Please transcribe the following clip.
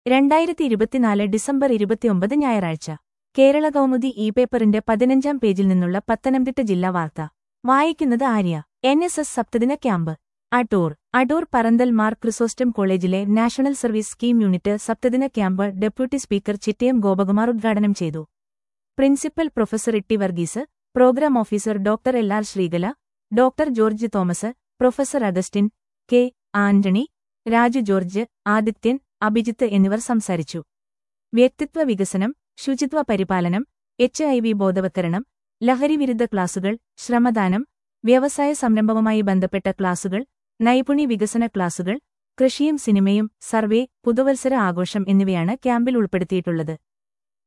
രണ്ടായിരത്തി ഇരുപത്തിനാല് ഡിസംബർ ഇരുപത്തിയൊമ്പത് ഞായറാഴ്ച കേരള കൗമുദി ഇ പേപ്പറിന്റെ പതിനഞ്ചാം പേജിൽ നിന്നുള്ള പത്തനംതിട്ട ജില്ലാ വാർത്ത വായിക്കുന്നത് ആര്യ എൻ എസ് എസ് സപ്തദിന ക്യാമ്പ് അടൂർ അടൂർ പറന്തൽ മാർ ക്രിസോസ്റ്റം കോളേജിലെ നാഷണൽ സർവീസ് സ്കീം യൂണിറ്റ് സപ്തദിന camp deputy speaker Chittayam Gopakumar ഉദ്ഘാടനം ചെയ്തു principal professor Itty Varghese programme officer doctor L R Sreekala doctor George Thomas professor Augustine K Antony Raju George Adithyan Abhijith എന്നിവർ സംസാരിച്ചു വ്യക്തിത്വ വികസനം ശുചിത്വ പരിപാലനം എച്ച് ഐ വി ബോധവത്കരണം ലഹരിവിരുദ്ധ ക്ലാസുകൾ ശ്രമദാനം വ്യവസായ സംരംഭവുമായി ബന്ധപ്പെട്ട ക്ലാസുകൾ നൈപുണി വികസന ക്ലാസുകൾ കൃഷിയും സിനിമയും സർവേ പുതുവത്സര ആഘോഷം എന്നിവയാണ് ക്യാമ്പിൽ ഉൾപ്പെടുത്തിയിട്ടുള്ളത്